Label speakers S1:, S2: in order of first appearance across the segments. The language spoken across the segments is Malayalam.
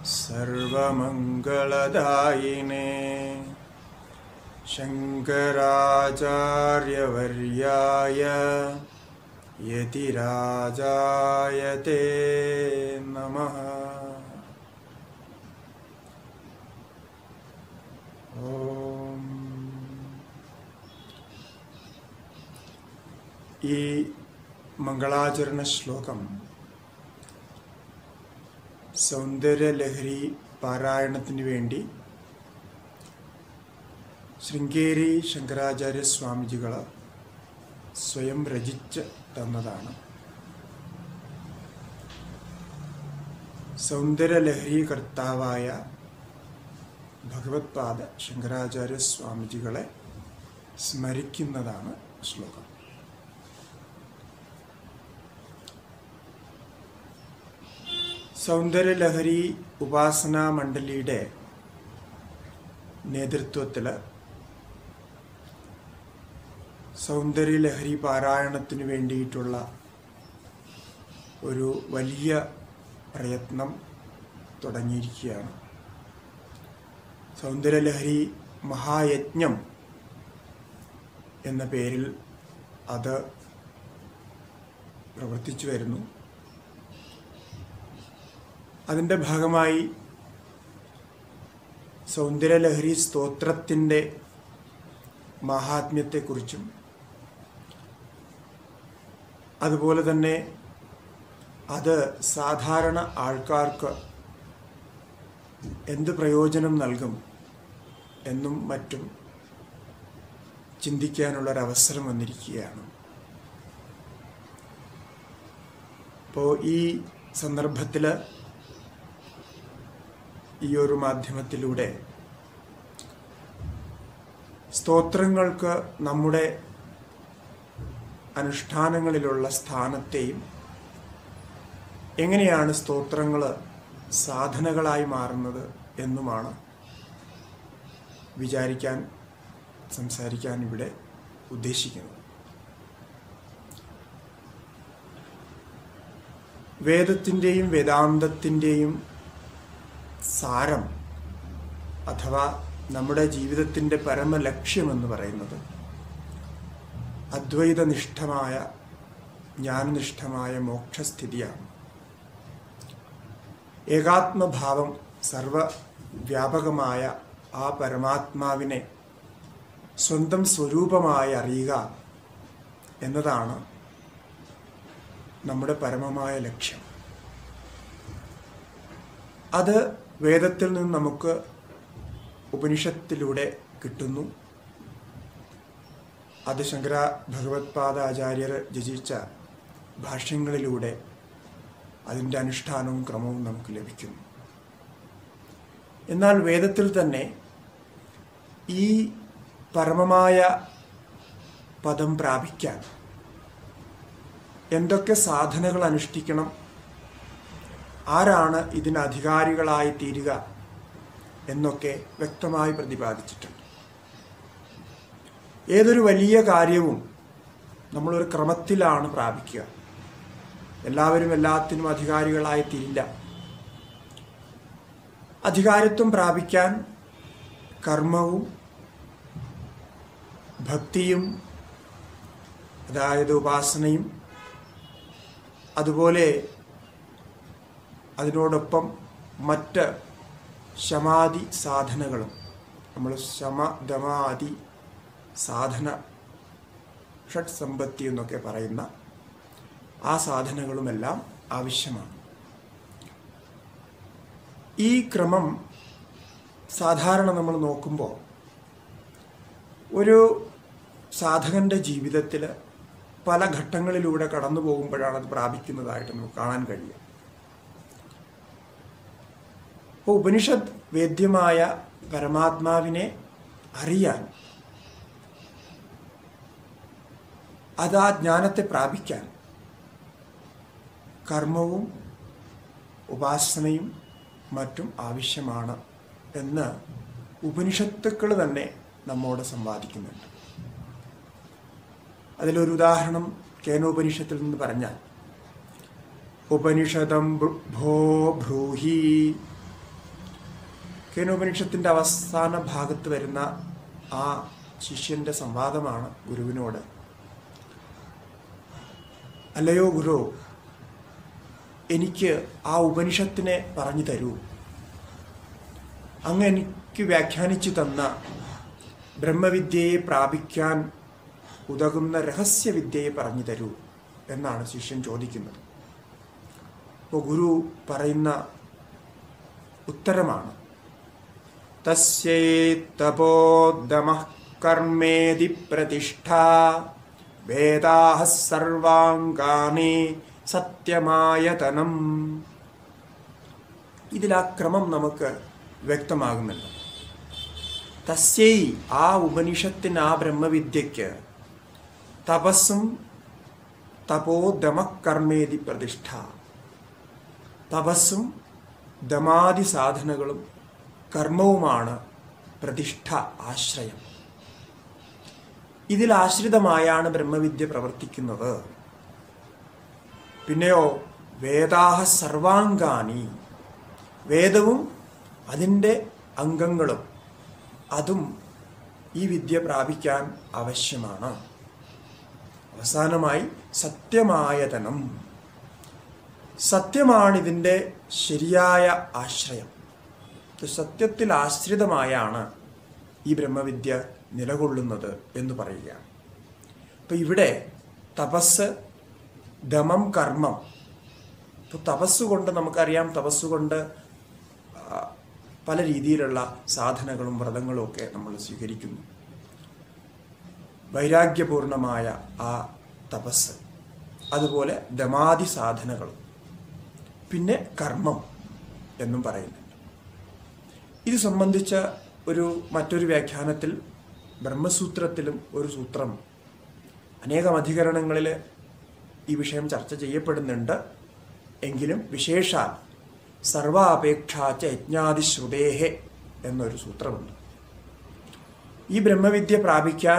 S1: सर्वमङ्गलदायिने शङ्कराचार्यवर्याय यतिराजाय ते नमः ഓം ഈ മംഗളാചരണ ശ്ലോകം സൗന്ദര്യലഹരി പാരായണത്തിന് വേണ്ടി ശൃംഗേരി ശങ്കരാചാര്യ സ്വാമിജികൾ സ്വയം രചിച്ച് തന്നതാണ് സൗന്ദര്യലഹരി കർത്താവായ ഭഗവത്പാദ ശങ്കരാചാര്യ സ്വാമിജികളെ സ്മരിക്കുന്നതാണ് ശ്ലോകം സൗന്ദര്യലഹരി ഉപാസനാ മണ്ഡലിയുടെ നേതൃത്വത്തിൽ സൗന്ദര്യലഹരി പാരായണത്തിന് വേണ്ടിയിട്ടുള്ള ഒരു വലിയ പ്രയത്നം തുടങ്ങിയിരിക്കുകയാണ് സൗന്ദര്യലഹരി മഹായജ്ഞം എന്ന പേരിൽ അത് പ്രവർത്തിച്ചു വരുന്നു അതിൻ്റെ ഭാഗമായി സൗന്ദര്യലഹരി സ്തോത്രത്തിൻ്റെ മഹാത്മ്യത്തെക്കുറിച്ചും അതുപോലെ തന്നെ അത് സാധാരണ ആൾക്കാർക്ക് എന്ത് പ്രയോജനം നൽകും എന്നും മറ്റും ചിന്തിക്കാനുള്ളൊരവസരം വന്നിരിക്കുകയാണ് അപ്പോൾ ഈ സന്ദർഭത്തിൽ ഈ ഒരു മാധ്യമത്തിലൂടെ സ്തോത്രങ്ങൾക്ക് നമ്മുടെ അനുഷ്ഠാനങ്ങളിലുള്ള സ്ഥാനത്തെയും എങ്ങനെയാണ് സ്തോത്രങ്ങൾ സാധനകളായി മാറുന്നത് എന്നുമാണ് വിചാരിക്കാൻ സംസാരിക്കാൻ ഇവിടെ ഉദ്ദേശിക്കുന്നത് വേദത്തിൻ്റെയും വേദാന്തത്തിൻ്റെയും സാരം അഥവാ നമ്മുടെ ജീവിതത്തിൻ്റെ പരമലക്ഷ്യമെന്ന് പറയുന്നത് അദ്വൈതനിഷ്ഠമായ ജ്ഞാനനിഷ്ഠമായ മോക്ഷസ്ഥിതിയാണ് ഏകാത്മഭാവം സർവവ്യാപകമായ ആ പരമാത്മാവിനെ സ്വന്തം സ്വരൂപമായി അറിയുക എന്നതാണ് നമ്മുടെ പരമമായ ലക്ഷ്യം അത് വേദത്തിൽ നിന്ന് നമുക്ക് ഉപനിഷത്തിലൂടെ കിട്ടുന്നു അത് ശങ്കര ഭഗവത്പാദ ആചാര്യർ രചിച്ച ഭാഷ്യങ്ങളിലൂടെ അതിൻ്റെ അനുഷ്ഠാനവും ക്രമവും നമുക്ക് ലഭിക്കുന്നു എന്നാൽ വേദത്തിൽ തന്നെ ഈ പരമമായ പദം പ്രാപിക്കാൻ എന്തൊക്കെ സാധനകൾ അനുഷ്ഠിക്കണം ആരാണ് ഇതിന് അധികാരികളായി തീരുക എന്നൊക്കെ വ്യക്തമായി പ്രതിപാദിച്ചിട്ടുണ്ട് ഏതൊരു വലിയ കാര്യവും നമ്മളൊരു ക്രമത്തിലാണ് പ്രാപിക്കുക എല്ലാവരും എല്ലാത്തിനും അധികാരികളായി തീരില്ല അധികാരത്വം പ്രാപിക്കാൻ കർമ്മവും ഭക്തിയും അതായത് ഉപാസനയും അതുപോലെ അതിനോടൊപ്പം മറ്റ് ശമാധി സാധനകളും നമ്മൾ ശമ ദമാദി സാധന ഷഡ് സമ്പത്തി എന്നൊക്കെ പറയുന്ന ആ സാധനങ്ങളുമെല്ലാം ആവശ്യമാണ് ഈ ക്രമം സാധാരണ നമ്മൾ നോക്കുമ്പോൾ ഒരു സാധകന്റെ ജീവിതത്തിൽ പല ഘട്ടങ്ങളിലൂടെ കടന്നു പോകുമ്പോഴാണ് അത് പ്രാപിക്കുന്നതായിട്ട് നമുക്ക് കാണാൻ കഴിയുക അപ്പോൾ ഉപനിഷത്ത് വേദ്യമായ പരമാത്മാവിനെ അറിയാൻ അത് ആ ജ്ഞാനത്തെ പ്രാപിക്കാൻ കർമ്മവും ഉപാസനയും മറ്റും ആവശ്യമാണ് എന്ന് ഉപനിഷത്തുക്കൾ തന്നെ നമ്മോട് സംവാദിക്കുന്നുണ്ട് അതിലൊരു ഉദാഹരണം കേനോപനിഷത്തിൽ നിന്ന് പറഞ്ഞാൽ ഉപനിഷദം ഭോ ബ്രൂഹി കേനോപനിഷത്തിൻ്റെ അവസാന ഭാഗത്ത് വരുന്ന ആ ശിഷ്യന്റെ സംവാദമാണ് ഗുരുവിനോട് അല്ലയോ ഗുരു എനിക്ക് ആ ഉപനിഷത്തിനെ പറഞ്ഞു തരൂ അങ്ങ് എനിക്ക് വ്യാഖ്യാനിച്ചു തന്ന ബ്രഹ്മവിദ്യയെ പ്രാപിക്കാൻ ഉതകുന്ന രഹസ്യവിദ്യയെ പറഞ്ഞു തരൂ എന്നാണ് ശിഷ്യൻ ചോദിക്കുന്നത് അപ്പോൾ ഗുരു പറയുന്ന ഉത്തരമാണ് തസ്യേത്തപോദമ കർമ്മേതി പ്രതിഷ്ഠ വേദാഹ സർവാംഗാനി സത്യമായതനം ഇതിൽ ആ ക്രമം നമുക്ക് വ്യക്തമാകുന്നുണ്ട് തസ്യൈ ആ ഉപനിഷത്തിന് ആ ബ്രഹ്മവിദ്യയ്ക്ക് തപസ്സും തപോദമകർമ്മേതി പ്രതിഷ്ഠ തപസ്സും ദമാദി സാധനകളും കർമ്മവുമാണ് പ്രതിഷ്ഠ ആശ്രയം ഇതിൽ ആശ്രിതമായാണ് ബ്രഹ്മവിദ്യ പ്രവർത്തിക്കുന്നത് പിന്നെയോ വേദാഹ സർവാംഗാനി വേദവും അതിൻ്റെ അംഗങ്ങളും അതും ഈ വിദ്യ പ്രാപിക്കാൻ ആവശ്യമാണ് അവസാനമായി സത്യമായതനം സത്യമാണിതിൻ്റെ ശരിയായ ആശ്രയം ഇത് സത്യത്തിൽ ആശ്രിതമായാണ് ഈ ബ്രഹ്മവിദ്യ നിലകൊള്ളുന്നത് എന്ന് പറയുകയാണ് അപ്പം ഇവിടെ തപസ് ദമം കർമ്മം ഇപ്പോൾ തപസ് കൊണ്ട് നമുക്കറിയാം തപസ് കൊണ്ട് ആ, പല രീതിയിലുള്ള സാധനകളും വ്രതങ്ങളും ഒക്കെ നമ്മൾ സ്വീകരിക്കുന്നു വൈരാഗ്യപൂർണമായ ആ തപസ് അതുപോലെ ദമാദി സാധനകളും പിന്നെ കർമ്മം എന്നും പറയുന്നുണ്ട് ഇത് സംബന്ധിച്ച ഒരു മറ്റൊരു വ്യാഖ്യാനത്തിൽ ബ്രഹ്മസൂത്രത്തിലും ഒരു സൂത്രം അനേകം അധികരണങ്ങളിൽ ഈ വിഷയം ചർച്ച ചെയ്യപ്പെടുന്നുണ്ട് എങ്കിലും വിശേഷാൽ സർവാപേക്ഷാച്ച യജ്ഞാതിശ്രുതേഹെ എന്നൊരു സൂത്രമുണ്ട് ഈ ബ്രഹ്മവിദ്യ പ്രാപിക്കാൻ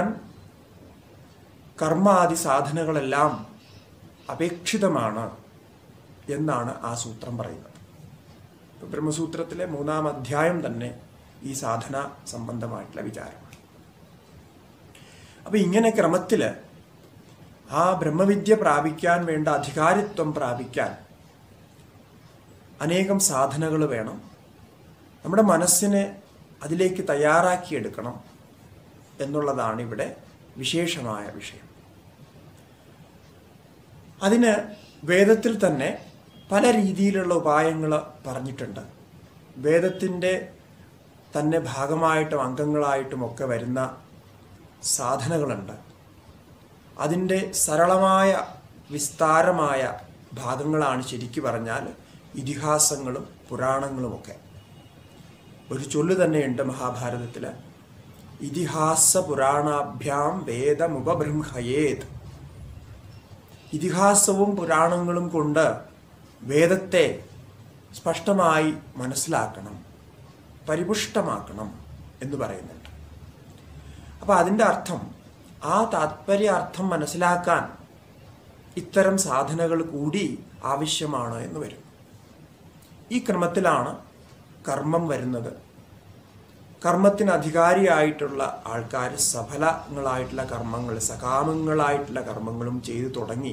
S1: കർമാദി സാധനങ്ങളെല്ലാം അപേക്ഷിതമാണ് എന്നാണ് ആ സൂത്രം പറയുന്നത് ഇപ്പൊ ബ്രഹ്മസൂത്രത്തിലെ മൂന്നാം അധ്യായം തന്നെ ഈ സാധന സംബന്ധമായിട്ടുള്ള വിചാരമാണ് അപ്പൊ ഇങ്ങനെ ക്രമത്തില് ആ ബ്രഹ്മവിദ്യ പ്രാപിക്കാൻ വേണ്ട അധികാരിത്വം പ്രാപിക്കാൻ അനേകം സാധനകൾ വേണം നമ്മുടെ മനസ്സിനെ അതിലേക്ക് തയ്യാറാക്കിയെടുക്കണം എന്നുള്ളതാണ് ഇവിടെ വിശേഷമായ വിഷയം അതിന് വേദത്തിൽ തന്നെ പല രീതിയിലുള്ള ഉപായങ്ങൾ പറഞ്ഞിട്ടുണ്ട് വേദത്തിൻ്റെ തന്നെ ഭാഗമായിട്ടും അംഗങ്ങളായിട്ടും ഒക്കെ വരുന്ന സാധനകളുണ്ട് അതിൻ്റെ സരളമായ വിസ്താരമായ ഭാഗങ്ങളാണ് ശരിക്കു പറഞ്ഞാൽ ഇതിഹാസങ്ങളും പുരാണങ്ങളുമൊക്കെ ഒരു ചൊല്ല് തന്നെയുണ്ട് മഹാഭാരതത്തിൽ ഇതിഹാസ പുരാണാഭ്യാം വേദമുപബൃംഹയേത് ഇതിഹാസവും പുരാണങ്ങളും കൊണ്ട് വേദത്തെ സ്പഷ്ടമായി മനസ്സിലാക്കണം പരിപുഷ്ടമാക്കണം എന്ന് പറയുന്നുണ്ട് അപ്പോൾ അതിൻ്റെ അർത്ഥം ആ താത്പര്യ അർത്ഥം മനസ്സിലാക്കാൻ ഇത്തരം സാധനകൾ കൂടി ആവശ്യമാണ് എന്ന് വരും ഈ ക്രമത്തിലാണ് കർമ്മം വരുന്നത് കർമ്മത്തിന് അധികാരിയായിട്ടുള്ള ആൾക്കാർ സഫലങ്ങളായിട്ടുള്ള കർമ്മങ്ങൾ സകാമങ്ങളായിട്ടുള്ള കർമ്മങ്ങളും ചെയ്തു തുടങ്ങി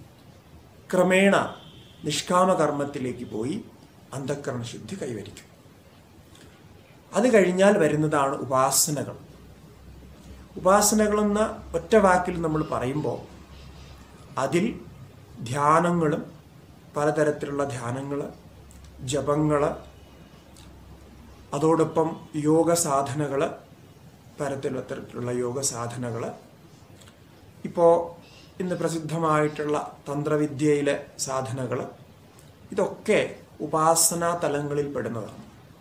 S1: ക്രമേണ നിഷ്കാമ കർമ്മത്തിലേക്ക് പോയി അന്ധക്കരണ ശുദ്ധി കൈവരിക്കും അത് കഴിഞ്ഞാൽ വരുന്നതാണ് ഉപാസനകൾ ഉപാസനകളെന്ന ഒറ്റ വാക്കിൽ നമ്മൾ പറയുമ്പോൾ അതിൽ ധ്യാനങ്ങളും പലതരത്തിലുള്ള ധ്യാനങ്ങൾ ജപങ്ങൾ അതോടൊപ്പം യോഗ സാധനകൾ പലതരത്തിലുള്ള യോഗ സാധനകൾ ഇപ്പോൾ ഇന്ന് പ്രസിദ്ധമായിട്ടുള്ള തന്ത്രവിദ്യയിലെ സാധനകൾ ഇതൊക്കെ ഉപാസനാ തലങ്ങളിൽ പെടുന്നതാണ്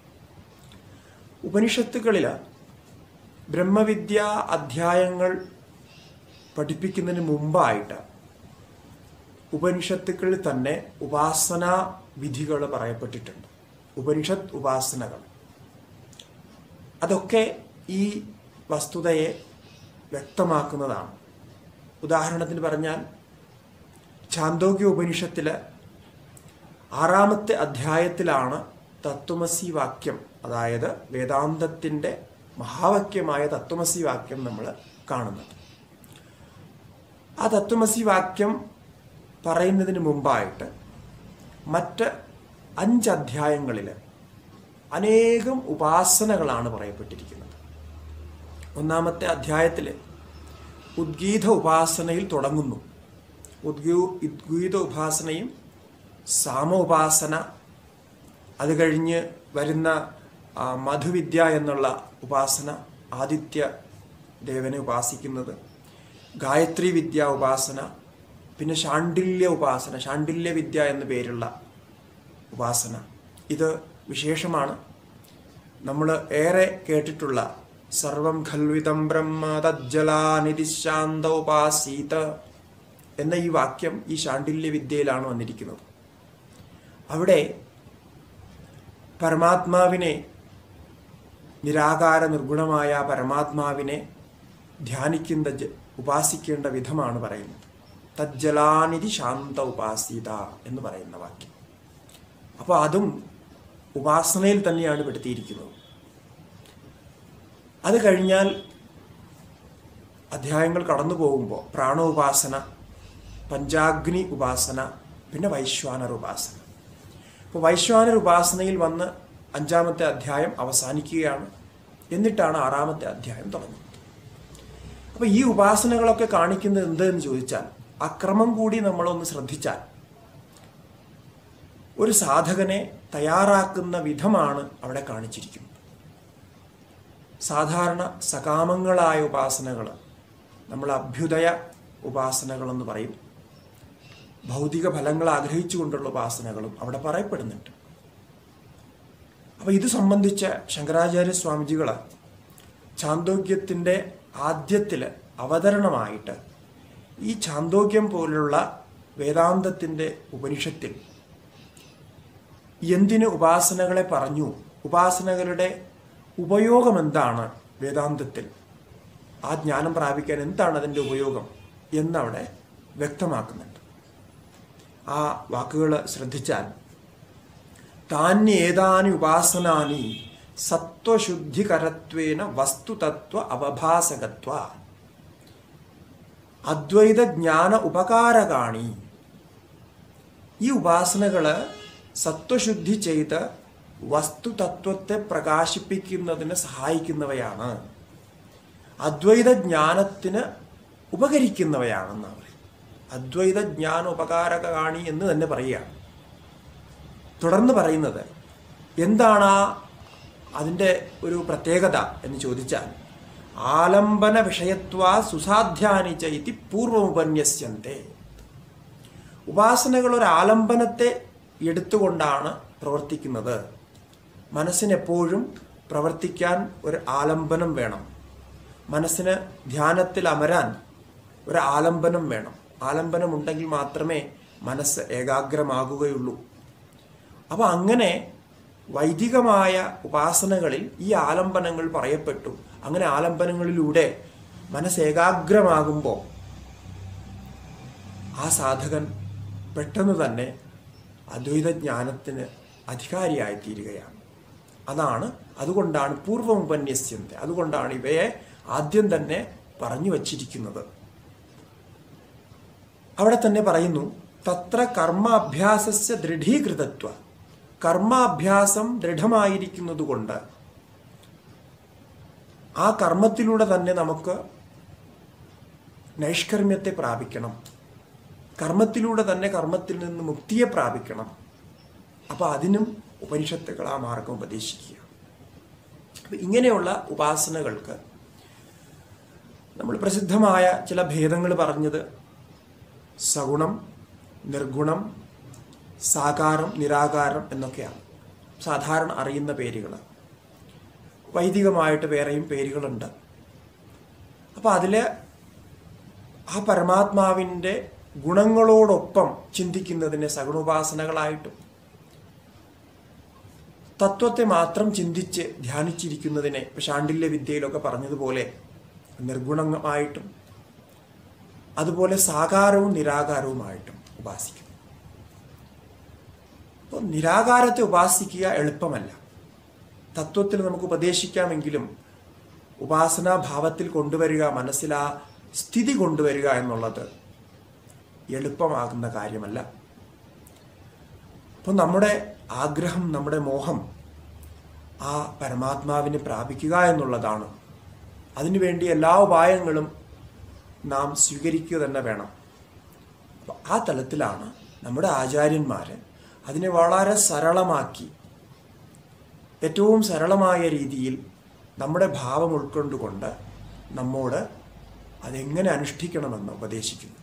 S1: ഉപനിഷത്തുകളിൽ ബ്രഹ്മവിദ്യ അധ്യായങ്ങൾ പഠിപ്പിക്കുന്നതിന് മുമ്പായിട്ട് ഉപനിഷത്തുക്കളിൽ തന്നെ ഉപാസനാ വിധികൾ പറയപ്പെട്ടിട്ടുണ്ട് ഉപനിഷത്ത് ഉപാസനകൾ അതൊക്കെ ഈ വസ്തുതയെ വ്യക്തമാക്കുന്നതാണ് ഉദാഹരണത്തിന് പറഞ്ഞാൽ ഛാന്തോഗ്യ ഉപനിഷത്തില് ആറാമത്തെ അധ്യായത്തിലാണ് തത്വമസി വാക്യം അതായത് വേദാന്തത്തിൻ്റെ മഹാവാക്യമായ തത്വമസി വാക്യം നമ്മൾ കാണുന്നത് ആ തത്വമസി വാക്യം പറയുന്നതിന് മുമ്പായിട്ട് മറ്റ് അഞ്ച് അധ്യായങ്ങളിൽ അനേകം ഉപാസനകളാണ് പറയപ്പെട്ടിരിക്കുന്നത് ഒന്നാമത്തെ അധ്യായത്തിൽ ഉദ്ഗീത ഉപാസനയിൽ തുടങ്ങുന്നു ഉദ്ഗീ ഉദ്ഗീത ഉപാസനയും സാമ ഉപാസന അത് കഴിഞ്ഞ് വരുന്ന ആ, മധുവിദ്യ എന്നുള്ള ഉപാസന ആദിത്യ ദേവനെ ഉപാസിക്കുന്നത് ഗായത്രി വിദ്യ ഉപാസന പിന്നെ ശാണ്ഡില്യ ഉപാസന ശാണ്ഡില്യ വിദ്യ എന്ന പേരുള്ള ഉപാസന ഇത് വിശേഷമാണ് നമ്മൾ ഏറെ കേട്ടിട്ടുള്ള സർവം ഖൽവിതം ബ്രഹ്മ തജ്ജലാനിധി ശാന്ത ഉപാസീത എന്ന ഈ വാക്യം ഈ ശാണ്ഡില്യ വിദ്യയിലാണ് വന്നിരിക്കുന്നത് അവിടെ പരമാത്മാവിനെ നിരാകാര നിർഗുണമായ പരമാത്മാവിനെ ധ്യാനിക്കുന്ന ജ- ഉപാസിക്കേണ്ട വിധമാണ് പറയുന്നത് തജ്ജലാനിധി ശാന്ത ഉപാസീത എന്ന് പറയുന്ന വാക്യം അപ്പോൾ അതും ഉപാസനയിൽ തന്നെയാണ് പെടുത്തിയിരിക്കുന്നത് അത് കഴിഞ്ഞാൽ അധ്യായങ്ങൾ കടന്നു പോകുമ്പോൾ പ്രാണോപാസന പഞ്ചാഗ്നി ഉപാസന പിന്നെ വൈശ്വാനർ ഉപാസന അപ്പോൾ വൈശ്വാനർ ഉപാസനയിൽ വന്ന് അഞ്ചാമത്തെ അധ്യായം അവസാനിക്കുകയാണ് എന്നിട്ടാണ് ആറാമത്തെ അധ്യായം തുടങ്ങുന്നത് അപ്പോൾ ഈ ഉപാസനകളൊക്കെ കാണിക്കുന്നത് എന്ത് എന്ന് ചോദിച്ചാൽ അക്രമം കൂടി നമ്മളൊന്ന് ശ്രദ്ധിച്ചാൽ ഒരു സാധകനെ തയ്യാറാക്കുന്ന വിധമാണ് അവിടെ കാണിച്ചിരിക്കുന്നത് സാധാരണ സകാമങ്ങളായ ഉപാസനകൾ നമ്മൾ അഭ്യുദയ ഉപാസനകളെന്ന് പറയും ഭൗതിക ഫലങ്ങൾ ആഗ്രഹിച്ചുകൊണ്ടുള്ള ഉപാസനകളും അവിടെ പറയപ്പെടുന്നുണ്ട് അപ്പോൾ ഇത് സംബന്ധിച്ച ശങ്കരാചാര്യ സ്വാമിജികൾ ചാന്തോക്യത്തിൻ്റെ ആദ്യത്തിൽ അവതരണമായിട്ട് ഈ ചാന്തോക്യം പോലുള്ള വേദാന്തത്തിൻ്റെ ഉപനിഷത്തിൽ എന്തിന് ഉപാസനകളെ പറഞ്ഞു ഉപാസനകളുടെ ഉപയോഗം എന്താണ് വേദാന്തത്തിൽ ആ ജ്ഞാനം പ്രാപിക്കാൻ എന്താണ് അതിൻ്റെ ഉപയോഗം എന്നവിടെ വ്യക്തമാക്കുന്നുണ്ട് ആ വാക്കുകൾ ശ്രദ്ധിച്ചാൽ താന്യേതാനി ഉപാസനാനി സത്വശുദ്ധികരത്വേന വസ്തുതത്വ അവഭാസകത്വ അദ്വൈത ജ്ഞാന ഉപകാരകാണി ഈ ഉപാസനകൾ സത്വശുദ്ധി ചെയ്ത് വസ്തുതത്വത്തെ പ്രകാശിപ്പിക്കുന്നതിന് സഹായിക്കുന്നവയാണ് അദ്വൈത ജ്ഞാനത്തിന് ഉപകരിക്കുന്നവയാണെന്നാണ് പറയുന്നത് അദ്വൈത ജ്ഞാന ഉപകാരകാണി എന്ന് തന്നെ പറയുകയാണ് തുടർന്ന് പറയുന്നത് എന്താണ് ആ അതിൻ്റെ ഒരു പ്രത്യേകത എന്ന് ചോദിച്ചാൽ ആലംബന വിഷയത്വ സുസാധ്യാനി ചൈതി പൂർവമുപന്യസ്യന്തേ ഉപാസനകൾ ഒരു ആലംബനത്തെ എടുത്തുകൊണ്ടാണ് പ്രവർത്തിക്കുന്നത് മനസ്സിനെപ്പോഴും പ്രവർത്തിക്കാൻ ഒരു ആലംബനം വേണം മനസ്സിന് ധ്യാനത്തിൽ അമരാൻ ഒരു ആലംബനം വേണം ആലംബനം ഉണ്ടെങ്കിൽ മാത്രമേ മനസ്സ് ഏകാഗ്രമാകുകയുള്ളൂ അപ്പോൾ അങ്ങനെ വൈദികമായ ഉപാസനകളിൽ ഈ ആലംബനങ്ങൾ പറയപ്പെട്ടു അങ്ങനെ ആലംബനങ്ങളിലൂടെ മനസ്സ് ഏകാഗ്രമാകുമ്പോൾ ആ സാധകൻ പെട്ടെന്ന് തന്നെ അദ്വൈത ജ്ഞാനത്തിന് അധികാരിയായിത്തീരുകയാണ് അതാണ് അതുകൊണ്ടാണ് പൂർവമുപന്യസ്യന്തെ അതുകൊണ്ടാണ് ഇവയെ ആദ്യം തന്നെ പറഞ്ഞു വച്ചിരിക്കുന്നത് അവിടെ തന്നെ പറയുന്നു തത്ര കർമാഭ്യാസസ്യ ദൃഢീകൃതത്വ കർമാഭ്യാസം ദൃഢമായിരിക്കുന്നത് കൊണ്ട് ആ കർമ്മത്തിലൂടെ തന്നെ നമുക്ക് നൈഷ്കർമ്മ്യത്തെ പ്രാപിക്കണം കർമ്മത്തിലൂടെ തന്നെ കർമ്മത്തിൽ നിന്ന് മുക്തിയെ പ്രാപിക്കണം അപ്പോൾ അതിനും ഉപനിഷത്തുകൾ ആ മാർഗം ഉപദേശിക്കുക അപ്പം ഇങ്ങനെയുള്ള ഉപാസനകൾക്ക് നമ്മൾ പ്രസിദ്ധമായ ചില ഭേദങ്ങൾ പറഞ്ഞത് സഗുണം നിർഗുണം സാകാരം നിരാകാരം എന്നൊക്കെയാണ് സാധാരണ അറിയുന്ന പേരുകൾ വൈദികമായിട്ട് വേറെയും പേരുകളുണ്ട് അപ്പോൾ അതിൽ ആ പരമാത്മാവിൻ്റെ ഗുണങ്ങളോടൊപ്പം ചിന്തിക്കുന്നതിനെ സഗുണോപാസനകളായിട്ടും തത്വത്തെ മാത്രം ചിന്തിച്ച് ധ്യാനിച്ചിരിക്കുന്നതിനെ ഇപ്പം ശാണ്ഡില്യ വിദ്യയിലൊക്കെ പറഞ്ഞതുപോലെ നിർഗുണമായിട്ടും അതുപോലെ സാകാരവും നിരാകാരവുമായിട്ടും ഉപാസിക്കും അപ്പോൾ നിരാകാരത്തെ ഉപാസിക്കുക എളുപ്പമല്ല തത്വത്തിൽ നമുക്ക് ഉപദേശിക്കാമെങ്കിലും ഉപാസനാഭാവത്തിൽ കൊണ്ടുവരിക മനസ്സിൽ ആ സ്ഥിതി കൊണ്ടുവരിക എന്നുള്ളത് എളുപ്പമാകുന്ന കാര്യമല്ല അപ്പോൾ നമ്മുടെ ആഗ്രഹം നമ്മുടെ മോഹം ആ പരമാത്മാവിനെ പ്രാപിക്കുക എന്നുള്ളതാണ് അതിനുവേണ്ടി എല്ലാ ഉപായങ്ങളും നാം സ്വീകരിക്കുക തന്നെ വേണം അപ്പോൾ ആ തലത്തിലാണ് നമ്മുടെ ആചാര്യന്മാർ അതിനെ വളരെ സരളമാക്കി ഏറ്റവും സരളമായ രീതിയിൽ നമ്മുടെ ഭാവം ഉൾക്കൊണ്ടുകൊണ്ട് നമ്മോട് അതെങ്ങനെ അനുഷ്ഠിക്കണമെന്ന് ഉപദേശിക്കുന്നത്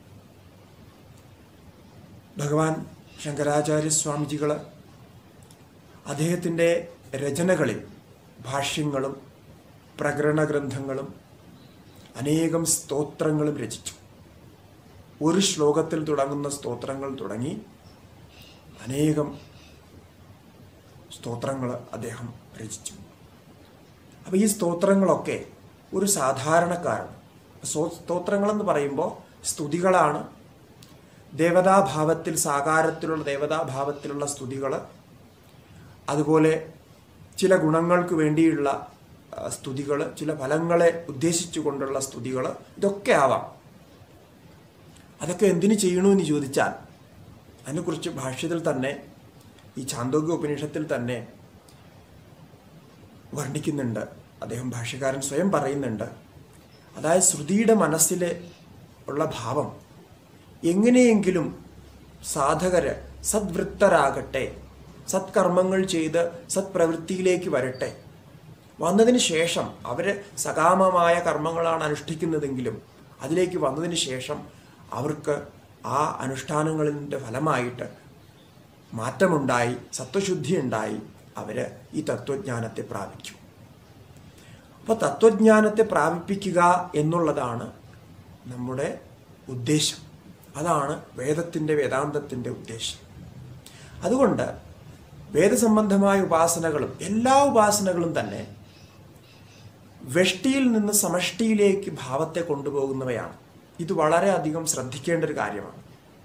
S1: ഭഗവാൻ ശങ്കരാചാര്യ സ്വാമിജികൾ അദ്ദേഹത്തിൻ്റെ രചനകളിൽ ഭാഷ്യങ്ങളും പ്രകരണ ഗ്രന്ഥങ്ങളും അനേകം സ്തോത്രങ്ങളും രചിച്ചു ഒരു ശ്ലോകത്തിൽ തുടങ്ങുന്ന സ്തോത്രങ്ങൾ തുടങ്ങി അനേകം സ്തോത്രങ്ങൾ അദ്ദേഹം രചിച്ചു അപ്പോൾ ഈ സ്തോത്രങ്ങളൊക്കെ ഒരു സാധാരണക്കാരൻ സ്തോ- സ്തോത്രങ്ങളെന്ന് പറയുമ്പോൾ സ്തുതികളാണ് ദേവതാഭാവത്തിൽ സാകാരത്തിലുള്ള ദേവതാഭാവത്തിലുള്ള സ്തുതികൾ അതുപോലെ ചില ഗുണങ്ങൾക്ക് വേണ്ടിയുള്ള സ്തുതികൾ ചില ഫലങ്ങളെ ഉദ്ദേശിച്ചുകൊണ്ടുള്ള സ്തുതികൾ ഇതൊക്കെ ആവാം അതൊക്കെ എന്തിനു ചെയ്യണമെന്ന് ചോദിച്ചാൽ അതിനെക്കുറിച്ച് ഭാഷ്യത്തിൽ തന്നെ ഈ ചാന്തോഗ്യ ഉപനിഷത്തിൽ തന്നെ വർണ്ണിക്കുന്നുണ്ട് അദ്ദേഹം ഭാഷ്യകാരൻ സ്വയം പറയുന്നുണ്ട് അതായത് ശ്രുതിയുടെ മനസ്സിൽ ഉള്ള ഭാവം എങ്ങനെയെങ്കിലും സാധകര് സദ്വൃത്തരാകട്ടെ സത്കർമ്മങ്ങൾ ചെയ്ത് സത്പ്രവൃത്തിയിലേക്ക് വരട്ടെ വന്നതിന് ശേഷം അവർ സകാമമായ കർമ്മങ്ങളാണ് അനുഷ്ഠിക്കുന്നതെങ്കിലും അതിലേക്ക് വന്നതിന് ശേഷം അവർക്ക് ആ അനുഷ്ഠാനങ്ങളിൻ്റെ ഫലമായിട്ട് മാറ്റമുണ്ടായി സത്വശുദ്ധി ഉണ്ടായി അവർ ഈ തത്വജ്ഞാനത്തെ പ്രാപിക്കും അപ്പോൾ തത്വജ്ഞാനത്തെ പ്രാപിപ്പിക്കുക എന്നുള്ളതാണ് നമ്മുടെ ഉദ്ദേശം അതാണ് വേദത്തിൻ്റെ വേദാന്തത്തിൻ്റെ ഉദ്ദേശം അതുകൊണ്ട് വേദസംബന്ധമായ ഉപാസനകളും എല്ലാ ഉപാസനകളും തന്നെ വെഷ്ടിയിൽ നിന്ന് സമഷ്ടിയിലേക്ക് ഭാവത്തെ കൊണ്ടുപോകുന്നവയാണ് ഇത് വളരെയധികം ശ്രദ്ധിക്കേണ്ട ഒരു കാര്യമാണ്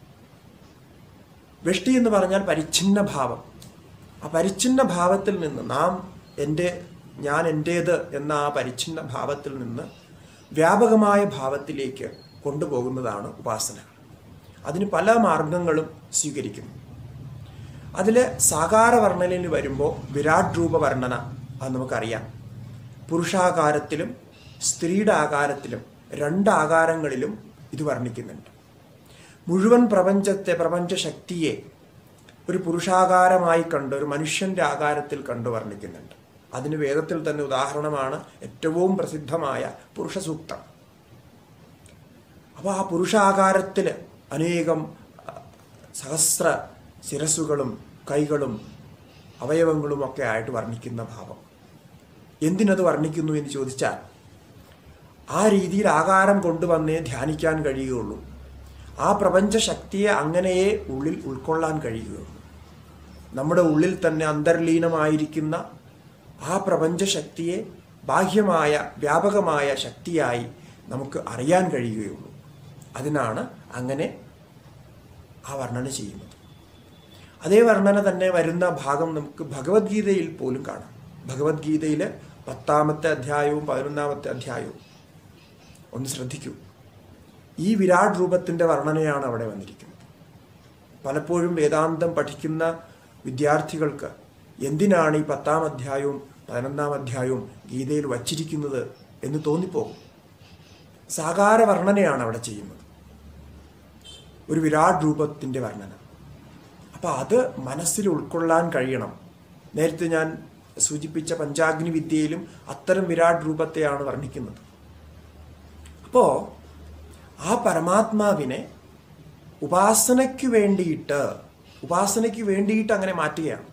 S1: വെഷ്ടി എന്ന് പറഞ്ഞാൽ പരിച്ഛിന്ന ഭാവം ആ പരിച്ഛിന്ന ഭാവത്തിൽ നിന്ന് നാം എൻ്റെ ഞാൻ എൻ്റേത് എന്ന ആ പരിച്ഛിന്ന ഭാവത്തിൽ നിന്ന് വ്യാപകമായ ഭാവത്തിലേക്ക് കൊണ്ടുപോകുന്നതാണ് ഉപാസനകൾ അതിന് പല മാർഗങ്ങളും സ്വീകരിക്കുന്നു അതിൽ സാകാര വർണ്ണനയിൽ വരുമ്പോൾ വിരാട് രൂപ വർണ്ണന അത് നമുക്കറിയാം പുരുഷാകാരത്തിലും സ്ത്രീയുടെ ആകാരത്തിലും രണ്ട് ആകാരങ്ങളിലും ഇത് വർണ്ണിക്കുന്നുണ്ട് മുഴുവൻ പ്രപഞ്ചത്തെ പ്രപഞ്ച ശക്തിയെ ഒരു പുരുഷാകാരമായി കണ്ട് ഒരു മനുഷ്യന്റെ ആകാരത്തിൽ കണ്ടു വർണ്ണിക്കുന്നുണ്ട് അതിന് വേദത്തിൽ തന്നെ ഉദാഹരണമാണ് ഏറ്റവും പ്രസിദ്ധമായ പുരുഷ സൂക്തം അപ്പോൾ ആ പുരുഷാകാരത്തിൽ അനേകം അഹ്, സഹസ്ര ശിരസ്സുകളും കൈകളും അവയവങ്ങളും ഒക്കെ ആയിട്ട് വർണ്ണിക്കുന്ന ഭാവം എന്തിനത് വർണ്ണിക്കുന്നു എന്ന് ചോദിച്ചാൽ ആ രീതിയിൽ ആകാരം കൊണ്ടുവന്നേ ധ്യാനിക്കാൻ കഴിയുകയുള്ളൂ ആ പ്രപഞ്ച ശക്തിയെ അങ്ങനെയേ ഉള്ളിൽ ഉൾക്കൊള്ളാൻ കഴിയുകയുള്ളൂ നമ്മുടെ ഉള്ളിൽ തന്നെ അന്തർലീനമായിരിക്കുന്ന ആ പ്രപഞ്ച ശക്തിയെ ബാഹ്യമായ വ്യാപകമായ ശക്തിയായി നമുക്ക് അറിയാൻ കഴിയുകയുള്ളൂ അതിനാണ് അങ്ങനെ ആ വർണ്ണന ചെയ്യുന്നത് അതേ വർണ്ണന തന്നെ വരുന്ന ഭാഗം നമുക്ക് ഭഗവത്ഗീതയിൽ പോലും കാണാം ഭഗവത്ഗീതയിൽ പത്താമത്തെ അധ്യായവും പതിനൊന്നാമത്തെ അധ്യായവും ഒന്ന് ശ്രദ്ധിക്കൂ ഈ വിരാട് രൂപത്തിൻ്റെ വർണ്ണനയാണ് അവിടെ വന്നിരിക്കുന്നത് പലപ്പോഴും വേദാന്തം പഠിക്കുന്ന വിദ്യാർത്ഥികൾക്ക് എന്തിനാണ് ഈ പത്താം അധ്യായവും പതിനൊന്നാം അധ്യായവും ഗീതയിൽ വച്ചിരിക്കുന്നത് എന്ന് തോന്നിപ്പോകും സാകാര വർണ്ണനയാണ് അവിടെ ചെയ്യുന്നത് ഒരു വിരാട് രൂപത്തിൻ്റെ വർണ്ണന അപ്പം അത് മനസ്സിൽ ഉൾക്കൊള്ളാൻ കഴിയണം നേരത്തെ ഞാൻ സൂചിപ്പിച്ച പഞ്ചാഗ്നി വിദ്യയിലും അത്തരം വിരാട് രൂപത്തെയാണ് വർണ്ണിക്കുന്നത് അപ്പോൾ ആ പരമാത്മാവിനെ ഉപാസനയ്ക്ക് വേണ്ടിയിട്ട് ഉപാസനയ്ക്ക് വേണ്ടിയിട്ട് അങ്ങനെ മാറ്റുകയാണ്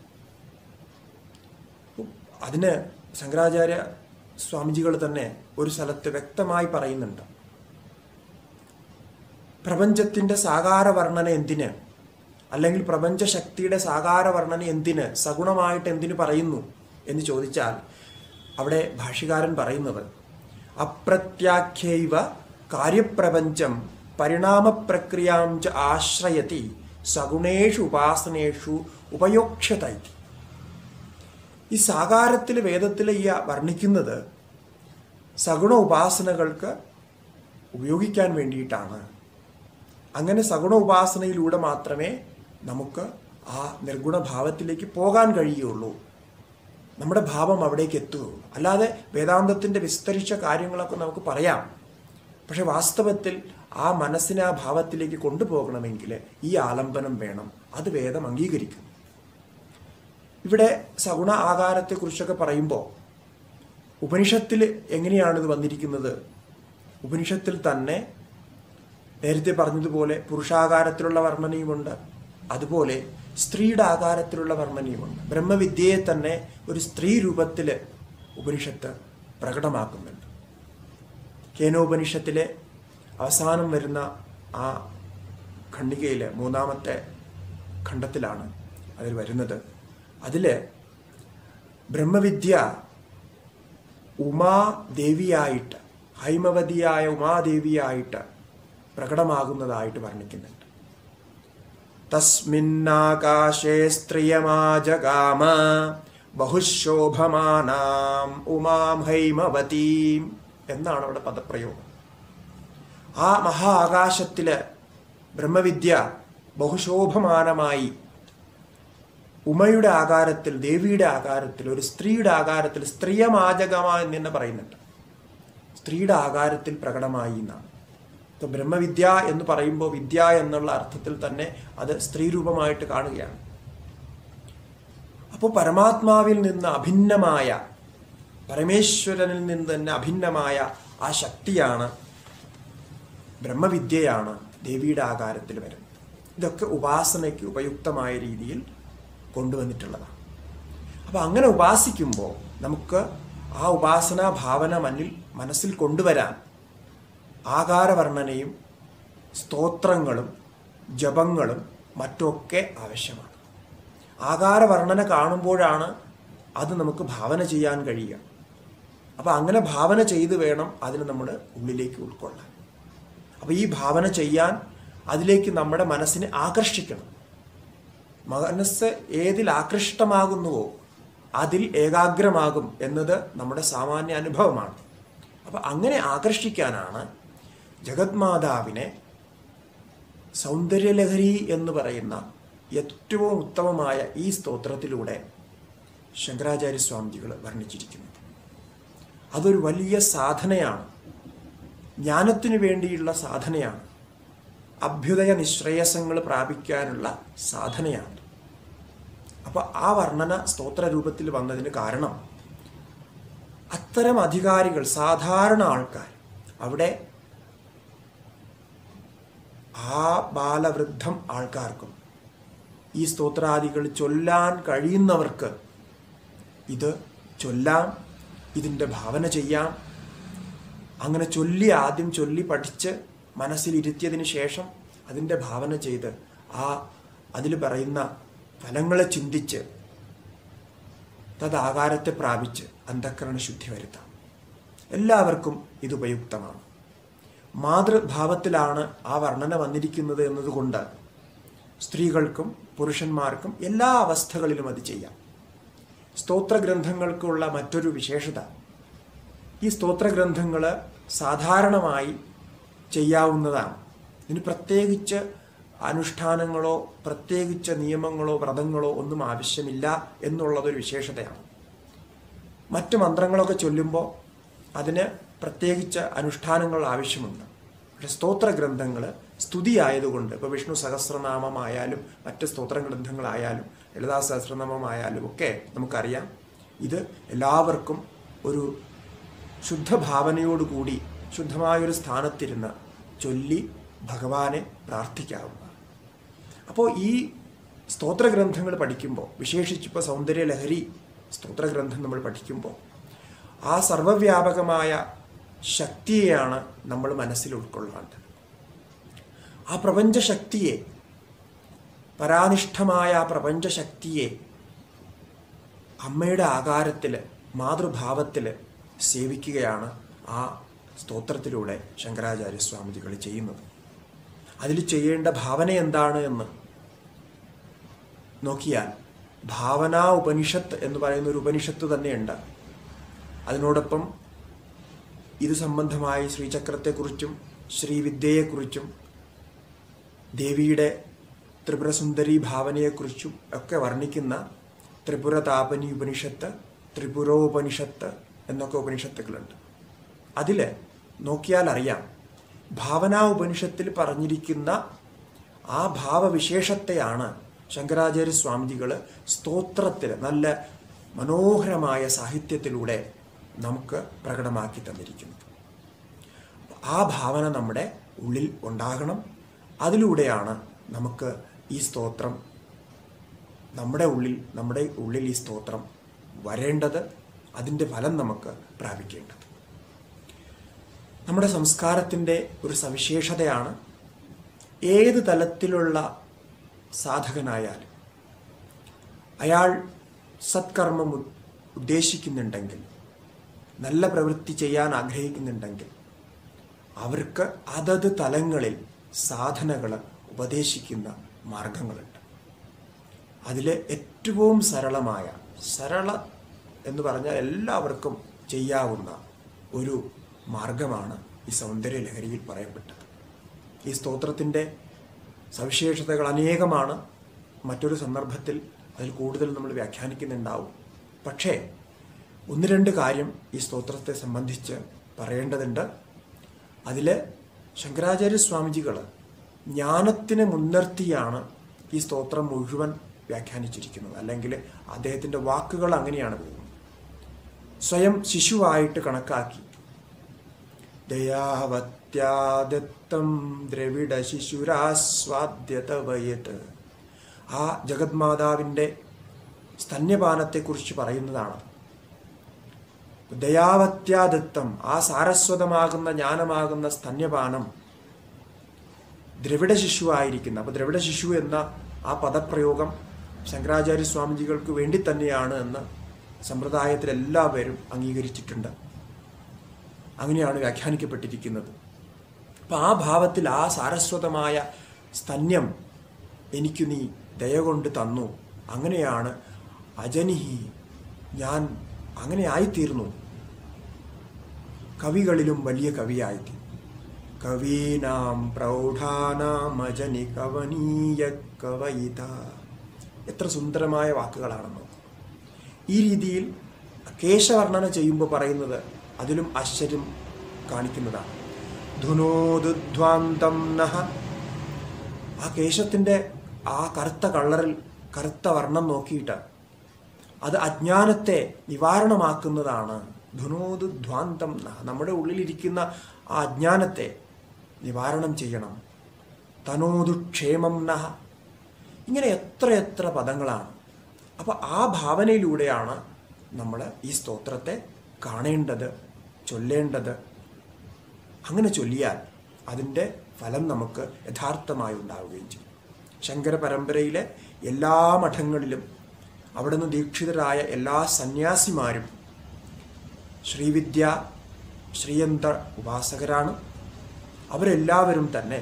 S1: അതിന് ശങ്കരാചാര്യ സ്വാമിജികൾ തന്നെ ഒരു സ്ഥലത്ത് വ്യക്തമായി പറയുന്നുണ്ട് പ്രപഞ്ചത്തിൻ്റെ സാകാര വർണ്ണന എന്തിന് അല്ലെങ്കിൽ പ്രപഞ്ച ശക്തിയുടെ സാകാര വർണ്ണന എന്തിന് സഗുണമായിട്ട് എന്തിനു പറയുന്നു എന്ന് ചോദിച്ചാൽ അവിടെ ഭാഷ്യകാരൻ പറയുന്നത് അപ്രത്യാഖ്യൈവ കാര്യപ്രപഞ്ചം പരിണാമപ്രക്രിയാം ച ആശ്രയതി സഗുണേഷു ഉപാസനേഷു ഉപയോക്ഷ്യത ഇതി. ഈ സാകാരത്തിൽ വേദത്തിൽ ഈ വർണ്ണിക്കുന്നത് സഗുണ ഉപാസനകൾക്ക് ഉപയോഗിക്കാൻ വേണ്ടിയിട്ടാണ് അങ്ങനെ സഗുണ ഉപാസനയിലൂടെ മാത്രമേ നമുക്ക് ആ നിർഗുണ ഭാവത്തിലേക്ക് പോകാൻ കഴിയുള്ളൂ നമ്മുടെ ഭാവം അവിടേക്ക് എത്തുകയുള്ളൂ അല്ലാതെ വേദാന്തത്തിൻ്റെ വിസ്തരിച്ച കാര്യങ്ങളൊക്കെ നമുക്ക് പറയാം പക്ഷെ വാസ്തവത്തിൽ ആ മനസ്സിനെ ആ ഭാവത്തിലേക്ക് കൊണ്ടുപോകണമെങ്കിൽ ഈ ആലംബനം വേണം അത് വേദം അംഗീകരിക്കും ഇവിടെ സഗുണ ആകാരത്തെക്കുറിച്ചൊക്കെ പറയുമ്പോൾ ഉപനിഷത്തിൽ എങ്ങനെയാണ് ഇത് വന്നിരിക്കുന്നത് ഉപനിഷത്തിൽ തന്നെ നേരത്തെ പറഞ്ഞതുപോലെ പുരുഷാകാരത്തിലുള്ള വർണ്ണനയുമുണ്ട് അതുപോലെ സ്ത്രീയുടെ ആകാരത്തിലുള്ള വർണ്ണനയുമുണ്ട് ബ്രഹ്മവിദ്യയെ തന്നെ ഒരു സ്ത്രീ രൂപത്തിൽ ഉപനിഷത്ത് പ്രകടമാക്കുന്നുണ്ട് കേനോപനിഷത്തിലെ അവസാനം വരുന്ന ആ ഖണ്ഡികയിലെ മൂന്നാമത്തെ ഖണ്ഡത്തിലാണ് അതിൽ വരുന്നത് അതിൽ ബ്രഹ്മവിദ്യ ഉമാദേവിയായിട്ട് ഹൈമവതിയായ ഉമാദേവിയായിട്ട് പ്രകടമാകുന്നതായിട്ട് വർണ്ണിക്കുന്നുണ്ട് തസ്മിന്നാകാശേ സ്ത്രിയമാജഗാമ ബഹുശോഭമാനാം ഉമാം ഹൈമവതീം എന്നാണ് അവിടെ പദപ്രയോഗം ആ മഹാ ആകാശത്തില് ബ്രഹ്മവിദ്യ ബഹുശോഭമാനമായി ഉമയുടെ ആകാരത്തിൽ ദേവിയുടെ ആകാരത്തിൽ ഒരു സ്ത്രീയുടെ ആകാരത്തിൽ സ്ത്രീയമാജകമ എന്ന് തന്നെ പറയുന്നുണ്ട് സ്ത്രീയുടെ ആകാരത്തിൽ പ്രകടമായി എന്നാണ് ഇപ്പൊ ബ്രഹ്മവിദ്യ എന്ന് പറയുമ്പോൾ വിദ്യ എന്നുള്ള അർത്ഥത്തിൽ തന്നെ അത് സ്ത്രീ രൂപമായിട്ട് കാണുകയാണ് അപ്പോൾ പരമാത്മാവിൽ നിന്ന് അഭിന്നമായ പരമേശ്വരനിൽ നിന്ന് തന്നെ അഭിന്നമായ ആ ശക്തിയാണ് ബ്രഹ്മവിദ്യയാണ് ദേവിയുടെ ആകാരത്തിൽ വരുന്നത് ഇതൊക്കെ ഉപാസനയ്ക്ക് ഉപയുക്തമായ രീതിയിൽ കൊണ്ടുവന്നിട്ടുള്ളതാണ് അപ്പോൾ അങ്ങനെ ഉപാസിക്കുമ്പോൾ നമുക്ക് ആ ഉപാസനാ ഭാവന മന്നിൽ മനസ്സിൽ കൊണ്ടുവരാൻ ആകാരവർണ്ണനയും സ്തോത്രങ്ങളും ജപങ്ങളും മറ്റുമൊക്കെ ആവശ്യമാണ് ആകാരവർണ്ണന കാണുമ്പോഴാണ് അത് നമുക്ക് ഭാവന ചെയ്യാൻ കഴിയുക അപ്പോൾ അങ്ങനെ ഭാവന ചെയ്ത് വേണം അതിന് നമ്മുടെ ഉള്ളിലേക്ക് ഉൾക്കൊള്ളാൻ അപ്പോൾ ഈ ഭാവന ചെയ്യാൻ അതിലേക്ക് നമ്മുടെ മനസ്സിനെ ആകർഷിക്കണം മനസ്സ് ഏതിൽ ആകൃഷ്ടമാകുന്നുവോ അതിൽ ഏകാഗ്രമാകും എന്നത് നമ്മുടെ സാമാന്യ അനുഭവമാണ് അപ്പം അങ്ങനെ ആകർഷിക്കാനാണ് ജഗത്മാതാവിനെ സൗന്ദര്യലഹരി എന്ന് പറയുന്ന ഏറ്റവും ഉത്തമമായ ഈ സ്തോത്രത്തിലൂടെ ശങ്കരാചാര്യ സ്വാമിജികൾ വർണ്ണിച്ചിരിക്കുന്നത് അതൊരു വലിയ സാധനയാണ് ജ്ഞാനത്തിനു വേണ്ടിയുള്ള സാധനയാണ് അഭ്യുദയ നിശ്രേയസങ്ങൾ പ്രാപിക്കാനുള്ള സാധനയാണ് അപ്പോൾ ആ വർണ്ണന സ്തോത്ര രൂപത്തിൽ വന്നതിന് കാരണം അത്തരം അധികാരികൾ സാധാരണ ആൾക്കാർ അവിടെ ആ ബാലവൃദ്ധം ആൾക്കാർക്കും ഈ സ്തോത്രാദികൾ ചൊല്ലാൻ കഴിയുന്നവർക്ക് ഇത് ചൊല്ലാം ഇതിൻ്റെ ഭാവന ചെയ്യാം അങ്ങനെ ചൊല്ലി ആദ്യം ചൊല്ലി പഠിച്ച് മനസ്സിലിരുത്തിയതിന് ശേഷം അതിൻ്റെ ഭാവന ചെയ്ത് ആ അതിൽ പറയുന്ന ഫലങ്ങളെ ചിന്തിച്ച് തദാകാരത്തെ പ്രാപിച്ച് അന്ധക്കരണ ശുദ്ധി വരുത്താം എല്ലാവർക്കും ഇത് ഉപയുക്തമാണ് മാതൃഭാവത്തിലാണ് ആ വർണ്ണന വന്നിരിക്കുന്നത് എന്നതുകൊണ്ട് സ്ത്രീകൾക്കും പുരുഷന്മാർക്കും എല്ലാ അവസ്ഥകളിലും അത് ചെയ്യാം സ്തോത്രഗ്രന്ഥങ്ങൾക്കുള്ള മറ്റൊരു വിശേഷത ഈ സ്തോത്രഗ്രന്ഥങ്ങൾ സാധാരണമായി ചെയ്യാവുന്നതാണ് ഇതിന് പ്രത്യേകിച്ച് അനുഷ്ഠാനങ്ങളോ പ്രത്യേകിച്ച് നിയമങ്ങളോ വ്രതങ്ങളോ ഒന്നും ആവശ്യമില്ല എന്നുള്ളതൊരു വിശേഷതയാണ് മറ്റ് മന്ത്രങ്ങളൊക്കെ ചൊല്ലുമ്പോൾ അതിന് പ്രത്യേകിച്ച് അനുഷ്ഠാനങ്ങൾ ആവശ്യമുണ്ട് പക്ഷെ സ്തോത്രഗ്രന്ഥങ്ങൾ സ്തുതി ആയതുകൊണ്ട് ഇപ്പോൾ വിഷ്ണു സഹസ്രനാമമായാലും മറ്റ് സ്തോത്രഗ്രന്ഥങ്ങളായാലും ലളിതാ സഹസ്രനാമമായാലും ഒക്കെ നമുക്കറിയാം ഇത് എല്ലാവർക്കും ഒരു ശുദ്ധഭാവനയോടുകൂടി ശുദ്ധമായൊരു സ്ഥാനത്തിരുന്ന് ചൊല്ലി ഭഗവാനെ പ്രാർത്ഥിക്കാവുന്നതാണ് അപ്പോൾ ഈ സ്തോത്രഗ്രന്ഥങ്ങൾ പഠിക്കുമ്പോൾ വിശേഷിച്ചിപ്പോൾ സൗന്ദര്യലഹരി സ്തോത്രഗ്രന്ഥം നമ്മൾ പഠിക്കുമ്പോൾ ആ സർവവ്യാപകമായ ശക്തിയെയാണ് നമ്മൾ മനസ്സിൽ ഉൾക്കൊള്ളേണ്ടത് ആ പ്രപഞ്ചശക്തിയെ പരാനിഷ്ഠമായ ആ പ്രപഞ്ചശക്തിയെ അമ്മയുടെ ആകാരത്തിൽ മാതൃഭാവത്തിൽ സേവിക്കുകയാണ് ആ സ്തോത്രത്തിലൂടെ ശങ്കരാചാര്യ സ്വാമിജികൾ ചെയ്യുന്നത് അതിൽ ചെയ്യേണ്ട ഭാവന എന്താണ് എന്ന് നോക്കിയാൽ ഭാവനാ ഉപനിഷത്ത് എന്ന് പറയുന്ന ഒരു ഉപനിഷത്ത് തന്നെയുണ്ട് അതിനോടൊപ്പം ഇത് സംബന്ധമായി ശ്രീചക്രത്തെക്കുറിച്ചും ശ്രീവിദ്യയെക്കുറിച്ചും ദേവിയുടെ ത്രിപുരസുന്ദരി ഭാവനയെക്കുറിച്ചും ഒക്കെ വർണ്ണിക്കുന്ന ത്രിപുര താപനി ഉപനിഷത്ത് ത്രിപുരോപനിഷത്ത് എന്നൊക്കെ ഉപനിഷത്തുകളുണ്ട് അതിൽ നോക്കിയാൽ അറിയാം ഭാവനാ ഉപനിഷത്തിൽ പറഞ്ഞിരിക്കുന്ന ആ ഭാവവിശേഷത്തെയാണ് ശങ്കരാചാര്യ സ്വാമിജികൾ സ്തോത്രത്തിൽ നല്ല മനോഹരമായ സാഹിത്യത്തിലൂടെ നമുക്ക് പ്രകടമാക്കി തന്നിരിക്കുന്നത് ആ ഭാവന നമ്മുടെ ഉള്ളിൽ ഉണ്ടാകണം അതിലൂടെയാണ് നമുക്ക് ഈ സ്തോത്രം നമ്മുടെ ഉള്ളിൽ നമ്മുടെ ഉള്ളിൽ ഈ സ്തോത്രം വരേണ്ടത് അതിൻ്റെ ഫലം നമുക്ക് പ്രാപിക്കേണ്ടത് നമ്മുടെ സംസ്കാരത്തിൻ്റെ ഒരു സവിശേഷതയാണ് ഏത് തലത്തിലുള്ള സാധകനായാലും അയാൾ സത്കർമ്മം ഉ- ഉദ്ദേശിക്കുന്നുണ്ടെങ്കിൽ നല്ല പ്രവൃത്തി ചെയ്യാൻ ആഗ്രഹിക്കുന്നുണ്ടെങ്കിൽ അവർക്ക് അതത് തലങ്ങളിൽ സാധനകൾ ഉപദേശിക്കുന്ന മാർഗങ്ങളുണ്ട് അതിൽ ഏറ്റവും സരളമായ സരള എന്ന് പറഞ്ഞാൽ എല്ലാവർക്കും ചെയ്യാവുന്ന ഒരു മാർഗമാണ് ഈ സൗന്ദര്യ ലഹരിയിൽ പറയപ്പെട്ടത് ഈ സ്തോത്രത്തിൻ്റെ സവിശേഷതകൾ അനേകമാണ് മറ്റൊരു സന്ദർഭത്തിൽ അതിൽ കൂടുതൽ നമ്മൾ വ്യാഖ്യാനിക്കുന്നുണ്ടാവും പക്ഷേ ഒന്ന് രണ്ട് കാര്യം ഈ സ്തോത്രത്തെ സംബന്ധിച്ച് പറയേണ്ടതുണ്ട് അതിൽ ശങ്കരാചാര്യ സ്വാമിജികൾ ജ്ഞാനത്തിനെ മുൻനിർത്തിയാണ് ഈ സ്തോത്രം മുഴുവൻ വ്യാഖ്യാനിച്ചിരിക്കുന്നത് അല്ലെങ്കിൽ അദ്ദേഹത്തിൻ്റെ വാക്കുകൾ അങ്ങനെയാണ് പോകുന്നത് സ്വയം ശിശുവായിട്ട് കണക്കാക്കി ദയാവത്യാദത്തം ദ്രവിഡ ശിശുരാസ്വാദ്യത വയത് ആ ജഗന്മാതാവിൻ്റെ സ്തന്യപാനത്തെക്കുറിച്ച് പറയുന്നതാണ് ദയാവത്യാദത്തം ആ സാരസ്വതമാകുന്ന ജ്ഞാനമാകുന്ന സ്തന്യപാനം ദ്രവിഡ ശിശുവായിരിക്കുന്ന അപ്പോൾ ദ്രവിഡ ശിശു എന്ന ആ പദപ്രയോഗം ശങ്കരാചാര്യ സ്വാമിജികൾക്ക് വേണ്ടി തന്നെയാണ് എന്ന് സമ്പ്രദായത്തിൽ എല്ലാവരും അംഗീകരിച്ചിട്ടുണ്ട് അങ്ങനെയാണ് വ്യാഖ്യാനിക്കപ്പെട്ടിരിക്കുന്നത് അപ്പം ആ ഭാവത്തിൽ ആ സാരസ്വതമായ സ്തന്യം എനിക്ക് നീ ദയ കൊണ്ട് തന്നു അങ്ങനെയാണ് അജനിഹി ഞാൻ അങ്ങനെ ആയിത്തീർന്നു കവികളിലും വലിയ കവിയായിത്തീർന്നു കവീനാം പ്രൗഢാനാം അജനി കവനീയ കവയിത എത്ര സുന്ദരമായ വാക്കുകളാണെന്നോ ഈ രീതിയിൽ കേശവർണ്ണന ചെയ്യുമ്പോൾ പറയുന്നത് അതിലും ആശ്ചര്യം കാണിക്കുന്നതാണ് ധുനോദുധ്വാന്തം നഹ ആ കേശത്തിൻ്റെ ആ കറുത്ത കളറിൽ കറുത്ത വർണ്ണം നോക്കിയിട്ട് അത് അജ്ഞാനത്തെ നിവാരണമാക്കുന്നതാണ് ധുനോദ് ധ്വാന്തം നഹ നമ്മുടെ ഉള്ളിലിരിക്കുന്ന ആ അജ്ഞാനത്തെ നിവാരണം ചെയ്യണം തനോദു ക്ഷേമം നഹ ഇങ്ങനെ എത്ര എത്ര പദങ്ങളാണ് അപ്പോൾ ആ ഭാവനയിലൂടെയാണ് നമ്മൾ ഈ സ്തോത്രത്തെ കാണേണ്ടത് ചൊല്ലേണ്ടത് അങ്ങനെ ചൊല്ലിയാൽ അതിൻ്റെ ഫലം നമുക്ക് യഥാർത്ഥമായി ഉണ്ടാവുകയും ചെയ്യും ശങ്കര പരമ്പരയിലെ എല്ലാ മഠങ്ങളിലും അവിടെ നിന്ന് ദീക്ഷിതരായ എല്ലാ സന്യാസിമാരും ശ്രീവിദ്യ ശ്രീയന്ത്ര ഉപാസകരാണ് അവരെല്ലാവരും തന്നെ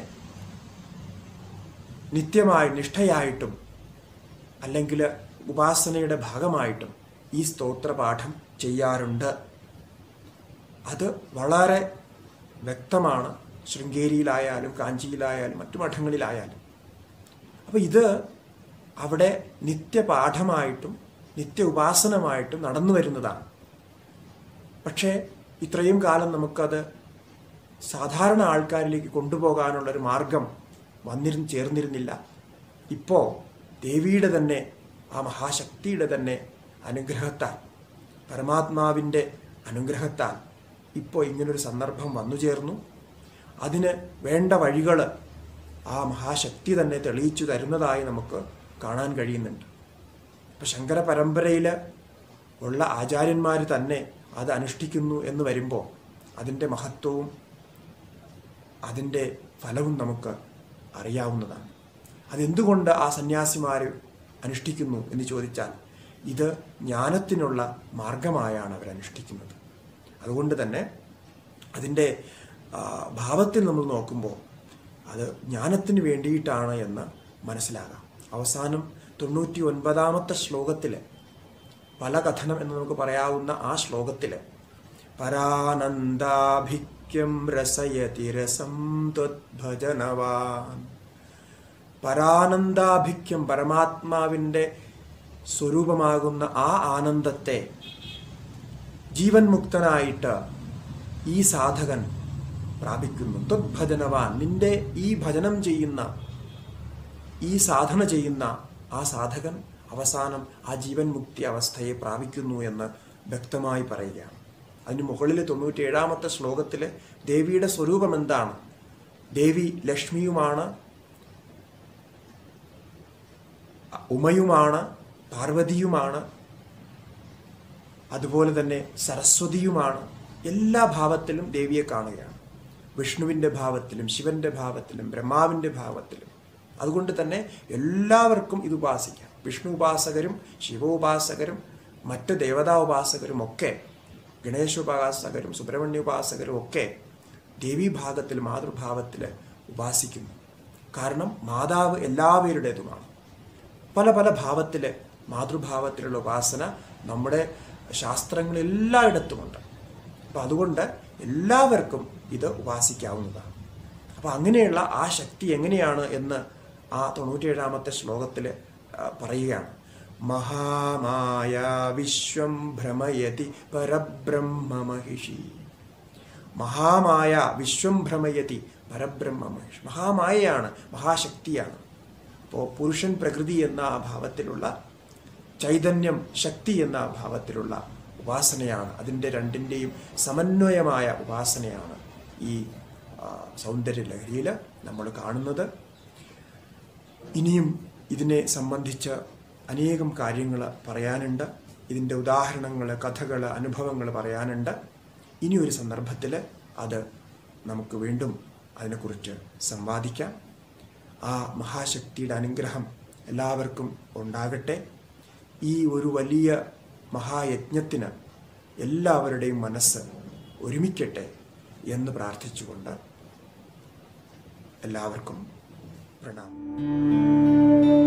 S1: നിത്യമായി നിഷ്ഠയായിട്ടും അല്ലെങ്കിൽ ഉപാസനയുടെ ഭാഗമായിട്ടും ഈ സ്തോത്രപാഠം ചെയ്യാറുണ്ട് അത് വളരെ വ്യക്തമാണ് ശൃംഗേരിയിലായാലും കാഞ്ചിയിലായാലും മറ്റു മഠങ്ങളിലായാലും അപ്പോൾ ഇത് അവിടെ നിത്യപാഠമായിട്ടും നിത്യ ഉപാസനമായിട്ടും നടന്നു വരുന്നതാണ് പക്ഷേ ഇത്രയും കാലം നമുക്കത് സാധാരണ ആൾക്കാരിലേക്ക് കൊണ്ടുപോകാനുള്ളൊരു മാർഗം വന്നിരുന്ന് ചേർന്നിരുന്നില്ല ഇപ്പോൾ ദേവിയുടെ തന്നെ ആ മഹാശക്തിയുടെ തന്നെ അനുഗ്രഹത്താൽ പരമാത്മാവിൻ്റെ അനുഗ്രഹത്താൽ ഇപ്പോൾ ഇങ്ങനൊരു സന്ദർഭം വന്നു ചേർന്നു അതിന് വേണ്ട വഴികൾ ആ മഹാശക്തി തന്നെ തെളിയിച്ചു തരുന്നതായി നമുക്ക് കാണാൻ കഴിയുന്നുണ്ട് ഇപ്പം ശങ്കര പരമ്പരയിൽ ഉള്ള ആചാര്യന്മാർ തന്നെ അത് അനുഷ്ഠിക്കുന്നു എന്ന് വരുമ്പോൾ അതിൻ്റെ മഹത്വവും അതിൻ്റെ ഫലവും നമുക്ക് അറിയാവുന്നതാണ് അതെന്തുകൊണ്ട് ആ സന്യാസിമാർ അനുഷ്ഠിക്കുന്നു എന്ന് ചോദിച്ചാൽ ഇത് ജ്ഞാനത്തിനുള്ള മാർഗമായാണ് അവർ അനുഷ്ഠിക്കുന്നത് അതുകൊണ്ട് തന്നെ അതിൻ്റെ ആ, ഭാവത്തിൽ നമ്മൾ നോക്കുമ്പോൾ അത് ജ്ഞാനത്തിന് വേണ്ടിയിട്ടാണ് എന്ന് മനസ്സിലാകാം അവസാനം തൊണ്ണൂറ്റി ഒൻപതാമത്തെ ശ്ലോകത്തിൽ പല കഥനം എന്ന് നമുക്ക് പറയാവുന്ന ആ ശ്ലോകത്തിൽ പരാനന്ദാഭിക്യം രസയതി രസം ത്വദ്ഭജനവാൻ പരാനന്ദാഭിക്യം പരമാത്മാവിൻ്റെ സ്വരൂപമാകുന്ന ആ ആനന്ദത്തെ ജീവൻ മുക്തനായിട്ട് ഈ സാധകൻ പ്രാപിക്കുന്നു ത്വദ്ഭജനവാൻ നിന്റെ ഈ ഭജനം ചെയ്യുന്ന ഈ സാധന ചെയ്യുന്ന ആ സാധകൻ അവസാനം ആ ജീവൻ മുക്തി അവസ്ഥയെ പ്രാപിക്കുന്നു എന്ന് വ്യക്തമായി പറയുകയാണ് അതിന് മുകളിൽ തൊണ്ണൂറ്റിയേഴാമത്തെ ശ്ലോകത്തിൽ ദേവിയുടെ സ്വരൂപം എന്താണ് ദേവി ലക്ഷ്മിയുമാണ് ഉമയുമാണ് പാർവതിയുമാണ് അതുപോലെ തന്നെ സരസ്വതിയുമാണ് എല്ലാ ഭാവത്തിലും ദേവിയെ കാണുകയാണ് വിഷ്ണുവിൻ്റെ ഭാവത്തിലും ശിവന്റെ ഭാവത്തിലും ബ്രഹ്മാവിൻ്റെ ഭാവത്തിലും അതുകൊണ്ട് തന്നെ എല്ലാവർക്കും ഇത് ഉപാസിക്കാം വിഷ്ണു ഉപാസകരും ശിവോപാസകരും മറ്റ് ദേവതാ ഉപാസകരും ഒക്കെ ഗണേശോപാസകരും സുബ്രഹ്മണ്യ ഉപാസകരും ഒക്കെ ദേവീഭാഗത്തിൽ മാതൃഭാവത്തിൽ ഉപാസിക്കുന്നു കാരണം മാതാവ് എല്ലാവരുടേതുമാണ് പല പല ഭാവത്തിൽ മാതൃഭാവത്തിലുള്ള ഉപാസന നമ്മുടെ ശാസ്ത്രങ്ങളിൽ എല്ലായിടത്തുമുണ്ട് അപ്പം അതുകൊണ്ട് എല്ലാവർക്കും ഇത് ഉപാസിക്കാവുന്നതാണ് അപ്പം അങ്ങനെയുള്ള ആ ശക്തി എങ്ങനെയാണ് എന്ന് ആ തൊണ്ണൂറ്റിയേഴാമത്തെ ശ്ലോകത്തിൽ പറയുകയാണ് മഹാമായ വിശ്വം ഭ്രമയതി പരബ്രഹ്മ മഹിഷി മഹാമായ വിശ്വം ഭ്രമയതി പരബ്രഹ്മ മഹിഷി മഹാമായയാണ് മഹാശക്തിയാണ് അപ്പോൾ പുരുഷൻ പ്രകൃതി എന്ന ആ ഭാവത്തിലുള്ള ചൈതന്യം ശക്തി എന്ന ഭാവത്തിലുള്ള ഉപാസനയാണ് അതിൻ്റെ രണ്ടിൻ്റെയും സമന്വയമായ ഉപാസനയാണ് ഈ ആ, സൗന്ദര്യ ലഹരിയിൽ നമ്മൾ കാണുന്നത് ഇനിയും ഇതിനെ സംബന്ധിച്ച് അനേകം കാര്യങ്ങൾ പറയാനുണ്ട് ഇതിൻ്റെ ഉദാഹരണങ്ങൾ കഥകൾ അനുഭവങ്ങൾ പറയാനുണ്ട് ഇനി ഒരു സന്ദർഭത്തിൽ അത് നമുക്ക് വീണ്ടും അതിനെക്കുറിച്ച് സംവാദിക്കാം ആ മഹാശക്തിയുടെ അനുഗ്രഹം എല്ലാവർക്കും ഉണ്ടാകട്ടെ ഈ ഒരു വലിയ മഹായജ്ഞത്തിന് എല്ലാവരുടെയും മനസ്സ് ഒരുമിക്കട്ടെ എന്ന് പ്രാർത്ഥിച്ചുകൊണ്ട് എല്ലാവർക്കും പ്രണാമം